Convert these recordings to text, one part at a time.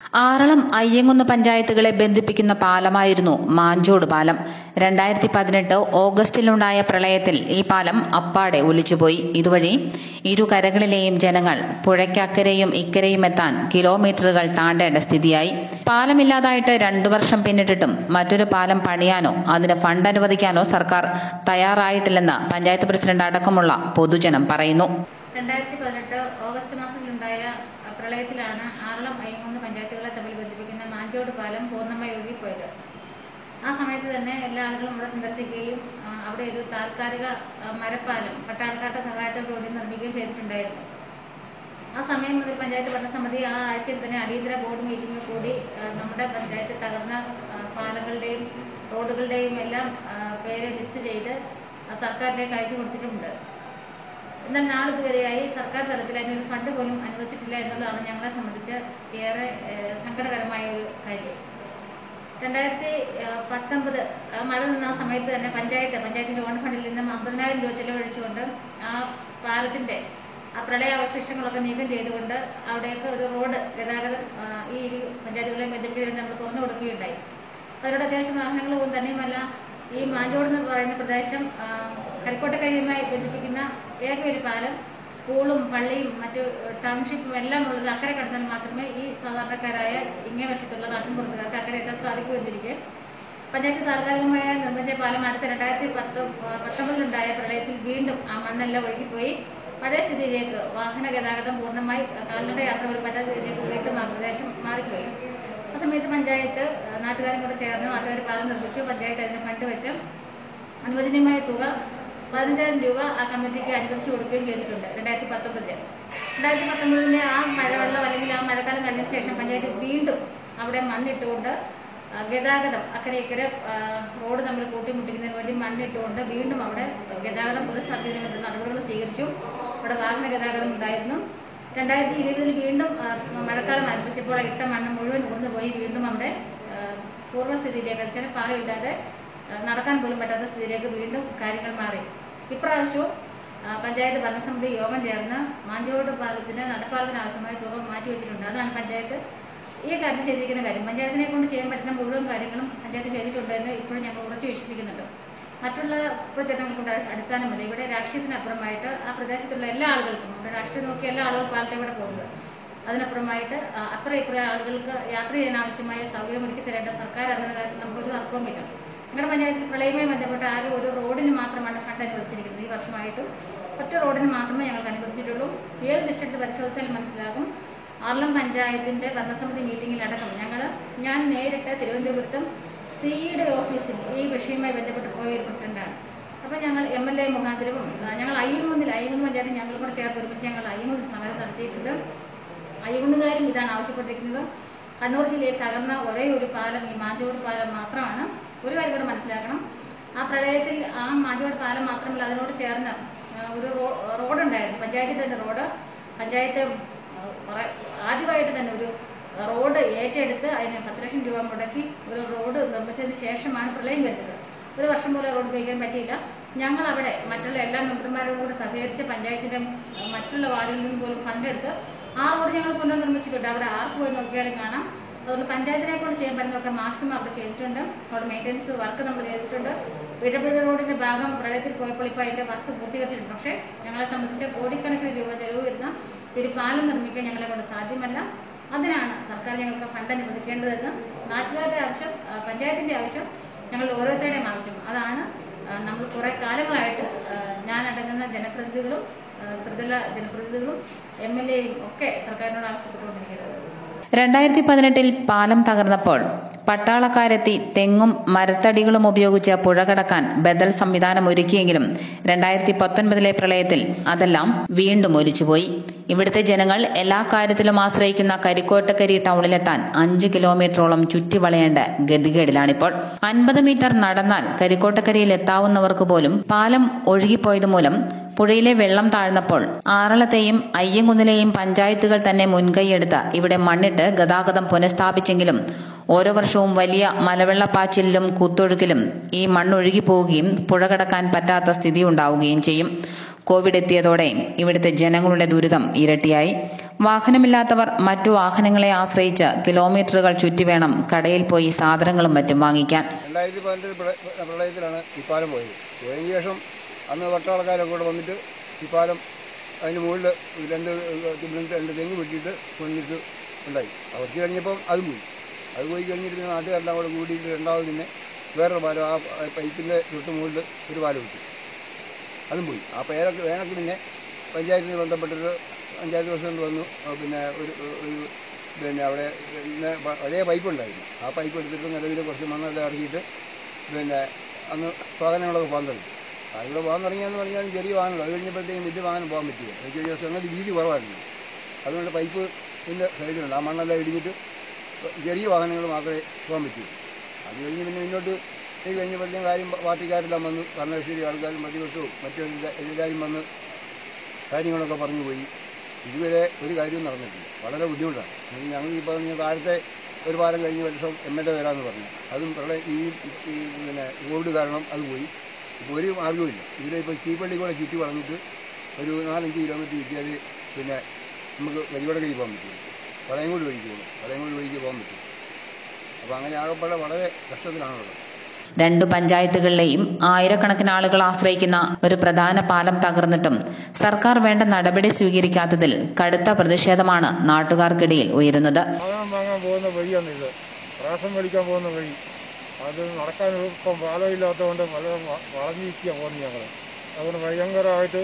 ആറളം അയ്യങ്കുന്ന് പഞ്ചായത്തുകളെ ബന്ധിപ്പിക്കുന്ന പാലമായിരുന്നു മാഞ്ചോട് പാലം രണ്ടായിരത്തി പതിനെട്ട് ഓഗസ്റ്റിലുണ്ടായ പ്രളയത്തിൽ ഈ പാലം അപ്പാടെ ഒലിച്ചുപോയി ഇതുവഴി ഇരു കരകളിലെയും ജനങ്ങൾ പുഴയ്ക്കക്കരെയും ഇക്കരെയും എത്താൻ കിലോമീറ്ററുകൾ താണ്ടേണ്ട സ്ഥിതിയായി പാലമില്ലാതായിട്ട് രണ്ടു വർഷം പിന്നിട്ടിട്ടും മറ്റൊരു പാലം പണിയാനോ അതിന് ഫണ്ട് അനുവദിക്കാനോ സർക്കാർ തയ്യാറായിട്ടില്ലെന്ന് പഞ്ചായത്ത് പ്രസിഡന്റ് അടക്കമുള്ള പൊതുജനം പറയുന്നു രണ്ടായിരത്തി പതിനെട്ട് ഓഗസ്റ്റ് മാസത്തിലുണ്ടായ അഹ്, പ്രളയത്തിലാണ് ആറളം അയ്യങ്കുന്ന് പഞ്ചായത്തുകളെ തമ്മിൽ ബന്ധിപ്പിക്കുന്ന മാഞ്ചോട് പാലം പൂർണ്ണമായി ഒഴുകിപ്പോയത് ആ സമയത്ത് തന്നെ എല്ലാ ആളുകളും ഇവിടെ സന്ദർശിക്കുകയും ആ, അവിടെ ഒരു താൽക്കാലിക ആ, മരപ്പാലം പട്ടാളക്കാരുടെ സഹായത്തോടുകൂടി നിർമ്മിക്കുകയും ചെയ്തിട്ടുണ്ടായിരുന്നു ആ സമയം മുതൽ പഞ്ചായത്ത് ഭരണസമിതി ആ ആഴ്ചയിൽ തന്നെ അടിയന്തര ബോർഡ് മീറ്റിംഗ് കൂടി ആ, നമ്മുടെ പഞ്ചായത്ത് തകർന്ന ആ, പാലങ്ങളുടെയും റോഡുകളുടെയും എല്ലാം ആ, പേര് ലിസ്റ്റ് ചെയ്ത് ആ, സർക്കാരിലേക്ക് അയച്ചു കൊടുത്തിട്ടുണ്ട് എന്നാൽ നാളിതുവരെയായി സർക്കാർ തലത്തിൽ അതിനൊരു ഫണ്ട് പോലും അനുവദിച്ചിട്ടില്ല എന്നുള്ളതാണ് ഞങ്ങളെ സംബന്ധിച്ച് ഏറെ ഏഹ്, സങ്കടകരമായ ഒരു കാര്യം രണ്ടായിരത്തി ഏഹ്, പത്തൊമ്പത് ആ മഴ നിന്ന ആ സമയത്ത് തന്നെ പഞ്ചായത്ത് പഞ്ചായത്തിന്റെ ഓൺ ഫണ്ടിൽ നിന്നും അമ്പതിനായിരം രൂപ ചെലവഴിച്ചുകൊണ്ട് ആ പാലത്തിന്റെ ആ പ്രളയാവശിഷ്ടങ്ങളൊക്കെ നീക്കം ചെയ്തുകൊണ്ട് അവിടേക്ക് ഒരു റോഡ് ഗതാഗതം ആ, ഈ ഇരു പഞ്ചായത്തുകളെ ബന്ധിപ്പിക്കുന്നതിന് നമ്മൾ തുറന്നു കൊടുക്കുകയുണ്ടായി അതിലൂടെ അത്യാവശ്യം വാഹനങ്ങൾ പോകും തന്നെയുമല്ല ഈ മാഞ്ചോട് എന്ന് പറയുന്ന പ്രദേശം ആ, കരിക്കോട്ടക്കരയുമായി ബന്ധിപ്പിക്കുന്ന ഏക ഒരു പാലം സ്കൂളും പള്ളിയും മറ്റു ടൗൺഷിപ്പും എല്ലാം ഉള്ളത് അക്കരെ കടന്നാൽ മാത്രമേ ഈ സാധാരണക്കാരായ ഇങ്ങേ വശത്തുള്ള നാട്ടിൻപുറത്തുകാർക്ക് അക്കരെ എത്താൻ സാധിക്കൂ എന്നിരിക്കെ പഞ്ചായത്ത് താൽക്കാലികമായി നിർമ്മിച്ച പാലം അടുത്ത രണ്ടായിരത്തി പത്ത് പത്തൊമ്പതിലുണ്ടായ പ്രളയത്തിൽ വീണ്ടും ആ മണ്ണെല്ലാം ഒഴുകിപ്പോയി പഴയ സ്ഥിതിയിലേക്ക് വാഹന ഗതാഗതം പൂർണ്ണമായി കാൽനട യാത്ര പോലും പറ്റാത്ത സ്ഥിതിയിലേക്ക് വീണ്ടും ആ പ്രദേശം മാറിപ്പോയി ആ സമയത്ത് പഞ്ചായത്ത് ആ, നാട്ടുകാരും കൂടെ ചേർന്ന് നാട്ടുകാർ പാലം നിർമ്മിച്ചു പഞ്ചായത്ത് അതിന് ഫണ്ട് വെച്ച് അനുവദനീയമായ തുക പതിനഞ്ചായിരം രൂപ ആ കമ്മിറ്റിക്ക് അനുവദിച്ചു കൊടുക്കുകയും ചെയ്തിട്ടുണ്ട് രണ്ടായിരത്തി പത്തൊമ്പതില് രണ്ടായിരത്തി പത്തൊമ്പതിലെ ആ മഴവെള്ളം അല്ലെങ്കിൽ ആ മഴക്കാലം കഴിഞ്ഞ ശേഷം പഞ്ചായത്ത് വീണ്ടും അവിടെ മണ്ണിട്ടുകൊണ്ട് ആ, ഗതാഗതം അക്കരെ ഇക്കരെ ആ, റോഡ് നമ്മൾ കൂട്ടിമുട്ടിക്കുന്നതിന് വേണ്ടി മണ്ണിട്ടുകൊണ്ട് വീണ്ടും അവിടെ ഗതാഗതം പുനഃസ്ഥാപിക്കുന്നതിന് വേണ്ടി നടപടികൾ സ്വീകരിച്ചു അവിടെ വാഹന ഗതാഗതം ഉണ്ടായിരുന്നു രണ്ടായിരത്തി ഇരുപതിൽ വീണ്ടും ആ, മഴക്കാലം ആരംഭിച്ചപ്പോൾ ആ ഇട്ട മണ്ണ് മുഴുവൻ ഉയർന്നുപോയി വീണ്ടും അവിടെ ആ, പൂർവ്വസ്ഥിതിയിലേക്ക് വെച്ചാൽ പാലമില്ലാതെ ആ, നടക്കാൻ പോലും പറ്റാത്ത സ്ഥിതിയിലേക്ക് വീണ്ടും കാര്യങ്ങൾ മാറി ഇപ്രാവശ്യവും ആ, പഞ്ചായത്ത് ഭരണസമിതി യോഗം ചേർന്ന് മാഞ്ചോട് പാലത്തിന് നടപ്പാലത്തിന് ആവശ്യമായ തുക മാറ്റിവെച്ചിട്ടുണ്ട് അതാണ് പഞ്ചായത്ത് ഈ കാര്യത്തിൽ ചെയ്തിരിക്കുന്ന കാര്യം പഞ്ചായത്തിനെ കൊണ്ട് ചെയ്യാൻ പറ്റുന്ന മുഴുവൻ കാര്യങ്ങളും പഞ്ചായത്ത് ചെയ്തിട്ടുണ്ട് എന്ന് ഇപ്പോഴും ഞങ്ങൾ ഉറച്ചു വിശ്വസിക്കുന്നുണ്ട് മറ്റുള്ള പ്രത്യേകങ്ങൾ കൊണ്ട് അടിസ്ഥാനമില്ല ഇവിടെ രാഷ്ട്രീയത്തിനപ്പുറമായിട്ട് ആ പ്രദേശത്തുള്ള എല്ലാ ആളുകൾക്കും ഇവിടെ രാഷ്ട്രീയം നോക്കിയ എല്ലാ ആളുകളും പാലത്തെ കൂടെ പോകുന്നത് അതിനപ്പുറമായിട്ട് ആ, അത്ര ഇത്ര ആളുകൾക്ക് യാത്ര ചെയ്യാൻ ആവശ്യമായ സൗകര്യം ഒരുക്കി തരേണ്ട സർക്കാർ അതിന് കാര്യത്തിൽ നമുക്കൊരു തർക്കവുമില്ല ഞങ്ങളുടെ പഞ്ചായത്തിൽ പ്രളയവുമായി ബന്ധപ്പെട്ട് ആകെ ഒരു റോഡിന് മാത്രമാണ് ഫണ്ട് അനുവദിച്ചിരിക്കുന്നത് ഈ വർഷമായിട്ടും ഒറ്റ റോഡിന് മാത്രമേ ഞങ്ങൾക്ക് അനുവദിച്ചിട്ടുള്ളൂ ഏത് ലിസ്റ്റ് എടുത്ത് പരിശോധിച്ചാൽ മനസ്സിലാകും ആർലം പഞ്ചായത്തിന്റെ ഭരണസമിതി മീറ്റിംഗിലടക്കം ഞങ്ങൾ ഞാൻ നേരിട്ട് തിരുവനന്തപുരത്തും സിഇയുടെ ഓഫീസിൽ ഈ വിഷയവുമായി ബന്ധപ്പെട്ട് പോയ ഒരു പ്രസിഡന്റാണ് അപ്പോൾ ഞങ്ങൾ എം എൽ എ മുഖാന്തരവും ആ, ഞങ്ങൾ അയ്യങ്കുന്നിൽ അയ്യങ്കുന്ന് പഞ്ചായത്ത് ഞങ്ങൾ കൂടെ ചേർത്ത് ഒരുമിച്ച് ഞങ്ങൾ അയ്യങ്കുന്നിൽ സമരം നടത്തിയിട്ടുണ്ട് അയ്യങ്കുന്നുകാരും ഇതാണ് ആവശ്യപ്പെട്ടിരിക്കുന്നത് കണ്ണൂർ ജില്ലയിൽ തകർന്ന ഒരേ ഒരു പാലം ഈ മാഞ്ചോട് പാലം മാത്രമാണ് ഒരു കാര്യം കൂടെ മനസ്സിലാക്കണം ആ പ്രളയത്തിൽ ആ മാഞ്ചോട് പാലം മാത്രമല്ല അതിനോട് ചേർന്ന് ആ, ഒരു റോ- റോഡുണ്ടായിരുന്നു പഞ്ചായത്തിന്റെ തന്നെ റോഡ് പഞ്ചായത്ത് ആ, കുറെ ആദ്യമായിട്ട് തന്നെ ഒരു റോഡ് ഏറ്റെടുത്ത് അതിന് പത്ത് ലക്ഷം രൂപ മുടക്കി ഒരു റോഡ് നിർമ്മിച്ചതിന് ശേഷമാണ് പ്രളയം വരുന്നത് ഒരു വർഷം പോലെ റോഡ് ഉപയോഗിക്കാൻ പറ്റിയില്ല ഞങ്ങൾ അവിടെ മറ്റുള്ള എല്ലാ മെമ്പർമാരോടും കൂടി സഹകരിച്ച് പഞ്ചായത്തിന്റെ ആ, മറ്റുള്ള വാർഡിൽ നിന്ന് പോലും ഫണ്ട് എടുത്ത് ആ റോഡ് ഞങ്ങൾ പുനർനിർമ്മിച്ചിട്ടുണ്ട് അവിടെ ആർക്ക് പോയി നോക്കിയാലും കാണാം അതുകൊണ്ട് പഞ്ചായത്തിനെ കൊണ്ട് ചെയ്യാൻ പറ്റുന്നതൊക്കെ മാക്സിമം അവിടെ ചെയ്തിട്ടുണ്ട് അവിടെ മെയിൻ്റെനൻസ് വർക്ക് നമ്മൾ ചെയ്തിട്ടുണ്ട് വീട്ടപ്പള്ളി റോഡിന്റെ ഭാഗം പ്രളയത്തിൽ പോയപ്പോൾ ഇപ്പോൾ അതിന്റെ വർക്ക് പൂർത്തീകരിച്ചിട്ടുണ്ട് പക്ഷേ ഞങ്ങളെ സംബന്ധിച്ച് കോടിക്കണക്കിന് രൂപ ചെലവ് വരുന്ന ഒരു പാലം നിർമ്മിക്കാൻ ഞങ്ങളെ കൊണ്ട് സാധ്യമല്ല അതിനാണ് സർക്കാർ ഞങ്ങൾക്ക് ഫണ്ട് അനുവദിക്കേണ്ടതെന്ന് നാട്ടുകാരുടെ ആവശ്യം ആ, പഞ്ചായത്തിന്റെ ആവശ്യം ഞങ്ങൾ ഓരോരുത്തരുടെയും ആവശ്യം അതാണ് ആ, നമ്മൾ കുറെ കാലങ്ങളായിട്ട് ആ, ഞാൻ അടങ്ങുന്ന ജനപ്രതിനിധികളും ആ, ത്രിതല ജനപ്രതിനിധികളും എം എൽ എയും ഒക്കെ സർക്കാരിനോട് ആവശ്യപ്പെട്ടുകൊണ്ടിരിക്കുന്നത് രണ്ടായിരത്തി പതിനെട്ടിൽ പാലം തകർന്നപ്പോൾ പട്ടാളക്കാരെത്തി തെങ്ങും മരത്തടികളും ഉപയോഗിച്ച് പുഴ കടക്കാൻ ബദൽ സംവിധാനം ഒരുക്കിയെങ്കിലും രണ്ടായിരത്തി പത്തൊൻപതിലെ പ്രളയത്തിൽ അതെല്ലാം വീണ്ടും ഒലിച്ചുപോയി ഇവിടുത്തെ ജനങ്ങൾ എല്ലാ കാര്യത്തിലും ആശ്രയിക്കുന്ന കരിക്കോട്ടക്കരി ടൗണിലെത്താൻ അഞ്ച് കിലോമീറ്ററോളം ചുറ്റിവളയേണ്ട ഗതികേടിലാണിപ്പോൾ അൻപത് മീറ്റർ നടന്നാൽ കരിക്കോട്ടക്കരിയിൽ എത്താവുന്നവർക്ക് പോലും പാലം ഒഴുകിപ്പോയത് മൂലം പുഴയിലെ വെള്ളം താഴ്ന്നപ്പോൾ ആറളത്തെയും അയ്യങ്കുന്നിലെയും പഞ്ചായത്തുകൾ തന്നെ മുൻകൈയെടുത്ത് ഇവിടെ മണ്ണിട്ട് ഗതാഗതം പുനഃസ്ഥാപിച്ചെങ്കിലും ഓരോ വർഷവും വലിയ മലവെള്ളപ്പാച്ചിലിലും കുത്തൊഴുക്കിലും ഈ മണ്ണൊഴുകി പോവുകയും പുഴ കടക്കാൻ പറ്റാത്ത സ്ഥിതി ഉണ്ടാവുകയും ചെയ്യും കോവിഡ് എത്തിയതോടെ ഇവിടുത്തെ ജനങ്ങളുടെ ദുരിതം ഇരട്ടിയായി വാഹനമില്ലാത്തവർ മറ്റു വാഹനങ്ങളെ ആശ്രയിച്ച് കിലോമീറ്ററുകൾ ചുറ്റി വേണം കടയിൽ പോയി സാധനങ്ങളും മറ്റും വാങ്ങിക്കാൻ രണ്ടായിരത്തി പതിനെട്ടിൽ പ്രളയത്തിലാണ് ഈ പാലം പോയത് പോയതിന് ശേഷം അന്ന് പട്ടാളക്കാരൊക്കെ കൂടെ വന്നിട്ട് ഈ പാലം അതിന് മുകളിൽ രണ്ട് രണ്ട് രണ്ട് തെങ്ങ് വെട്ടിയിട്ട് കൊണ്ടിട്ട് ഉണ്ടായി അത് വെച്ച് കഴിഞ്ഞപ്പം അതും പോയി അത് പോയി കഴിഞ്ഞിട്ട് പിന്നെ നാട്ടുകാരെല്ലാം കൂടെ കൂടിയിട്ട് രണ്ടാമത് പിന്നെ വേറൊരു പാലം ആ പൈപ്പിൻ്റെ തൊട്ട് മുകളിൽ ഒരു പാലം വെച്ചു അതും പോയി ആ പേരൊക്കെ വേനൊക്കെ പിന്നെ പഞ്ചായത്തിന് ബന്ധപ്പെട്ടൊരു പഞ്ചായത്ത് പ്രസിഡന്റ് വന്നു ആ പിന്നെ ഒരു ഒരു പിന്നെ അവിടെ പിന്നെ പ- പഴയ പൈപ്പ് ഉണ്ടായിരുന്നു ആ പൈപ്പ് എടുത്തിട്ട് നിലവിൽ കുറച്ച് മണ്ണെല്ലാം ഇറക്കിയിട്ട് പിന്നെ അന്ന് വാഹനങ്ങളൊക്കെ പോകാൻ തുടങ്ങി അതിലൂടെ പോകാൻ തുടങ്ങിയെന്ന് പറഞ്ഞാൽ ചെറിയ വാഹനങ്ങൾ അത് കഴിഞ്ഞപ്പോഴത്തേക്കും വലിയ വാഹനം പോകാൻ പറ്റില്ല അത് കഴിഞ്ഞ ദിവസം അങ്ങനെ വീതി കുറവായിരുന്നു അതുകൊണ്ട് പൈപ്പ് ഇതിൻ്റെ സൈഡിലുണ്ട് ആ മണ്ണെല്ലാം ഇടിഞ്ഞിട്ട് ചെറിയ വാഹനങ്ങൾ മാത്രമേ പോകാൻ പറ്റൂ അത് കഴിഞ്ഞ് പിന്നെ മുന്നോട്ട് ഇത് കഴിഞ്ഞപ്പോഴത്തേക്കും കാര്യം പാർട്ടിക്കാരെല്ലാം വന്നു ഭരണകക്ഷി ആൾക്കാരും പ്രതിപക്ഷവും മറ്റു എല്ലാ- എല്ലാവരും വന്ന് കാര്യങ്ങളൊക്കെ പറഞ്ഞു പോയി ഇതുവരെ ഒരു കാര്യവും നടന്നിട്ടില്ല വളരെ ബുദ്ധിമുട്ടാണ് ഇനി ഞങ്ങൾ ഈ പറഞ്ഞ താഴത്തെ ഒരു വാരം കഴിഞ്ഞ വർഷം എം എൽ എ വരാമെന്ന് പറഞ്ഞു അതും പ്രളയ ഈ ഈ പിന്നെ കോവിഡ് കാരണം അത് പോയി ഇപ്പോൾ ഒരു മാർഗ്ഗവുമില്ല ഇവിടെ ഇപ്പോൾ ചീപ്പള്ളി കൂടെ ചുറ്റി വളർന്നിട്ട് ഒരു നാലഞ്ച് കിലോമീറ്റർ ചുറ്റിയാൽ പിന്നെ നമുക്ക് കരിവടകരി പോകാൻ പറ്റും വളയംകൂടി വഴിക്ക് പോകണം വളയംകൂടി വഴിക്ക് പോകാൻ പറ്റും അപ്പോൾ അങ്ങനെ ആകപ്പാടെ വളരെ കഷ്ടത്തിലാണുള്ളത് രണ്ടു പഞ്ചായത്തുകളിലെയും ആയിരക്കണക്കിന് ആളുകൾ ആശ്രയിക്കുന്ന ഒരു പ്രധാന പാലം തകർന്നിട്ടും സർക്കാർ വേണ്ട നടപടി സ്വീകരിക്കാത്തതിൽ കടുത്ത പ്രതിഷേധമാണ് നാട്ടുകാർക്കിടയിൽ ഉയരുന്നത് സാധനം വാങ്ങാൻ പോകുന്ന വഴിയാണ് ഇത് റേഷൻ മേടിക്കാൻ പോകുന്ന വഴി അത് നടക്കാൻ ഇപ്പം പാലമില്ലാത്തതുകൊണ്ട് വളരെ വ- വളഞ്ഞിരിക്കുക പോകുന്നത് ഞങ്ങൾ അതുകൊണ്ട് ഭയങ്കരമായിട്ട്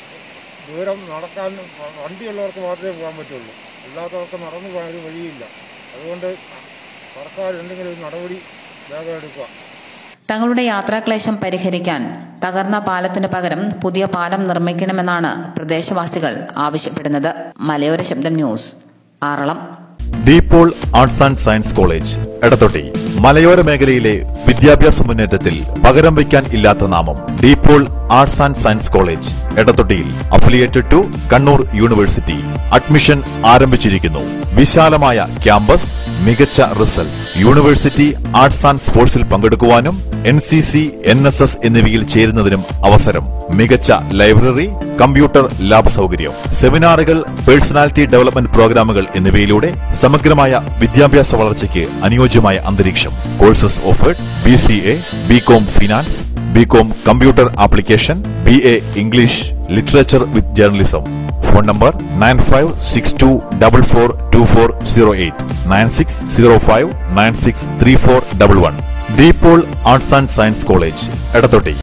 ദൂരം നടക്കാൻ വ- വണ്ടിയുള്ളവർക്ക് മാത്രമേ പോകാൻ പറ്റുള്ളൂ അല്ലാത്തവർക്ക് നടന്നു പോകാൻ ഒരു വഴിയില്ല അതുകൊണ്ട് സർക്കാർ എന്തെങ്കിലും ഒരു നടപടി വേഗം എടുക്കുക തങ്ങളുടെ യാത്രാക്ലേശം പരിഹരിക്കാൻ തകർന്ന പാലത്തിനു പകരം പുതിയ പാലം നിർമ്മിക്കണമെന്നാണ് പ്രദേശവാസികൾ ആവശ്യപ്പെടുന്നത് മലയോര ശബ്ദം news Aralam de Paul arts and science college Edathotty മലയോര മേഖലയിലെ വിദ്യാഭ്യാസ മുന്നേറ്റത്തിൽ പകരം വയ്ക്കാൻ ഇല്ലാത്ത നാമം de Paul arts and science college എടത്തൊട്ടിയിൽ affiliated to Kannur university admission ആരംഭിച്ചിരിക്കുന്നു വിശാലമായ ക്യാമ്പസ് മികച്ച റിസൾട്ട് യൂണിവേഴ്സിറ്റി ആർട്സ് ആൻഡ് സ്പോർട്സിൽ പങ്കെടുക്കുവാനും N C C N S S എന്നിവയിൽ ചേരുന്നതിനും അവസരം മികച്ച ലൈബ്രറി കമ്പ്യൂട്ടർ ലാബ് സൗകര്യം സെമിനാറുകൾ പേഴ്സണാലിറ്റി ഡെവലപ്മെന്റ് പ്രോഗ്രാമുകൾ എന്നിവയിലൂടെ സമഗ്രമായ വിദ്യാഭ്യാസ വളർച്ചയ്ക്ക് അനുയോജ്യമായ അന്തരീക്ഷം courses offered B C A B com finance B com computer application B A English literature with journalism phone number nine five six two double four two four zero eight nine six zero five nine six three four double one DePaul arts and science college എടത്തൊട്ടി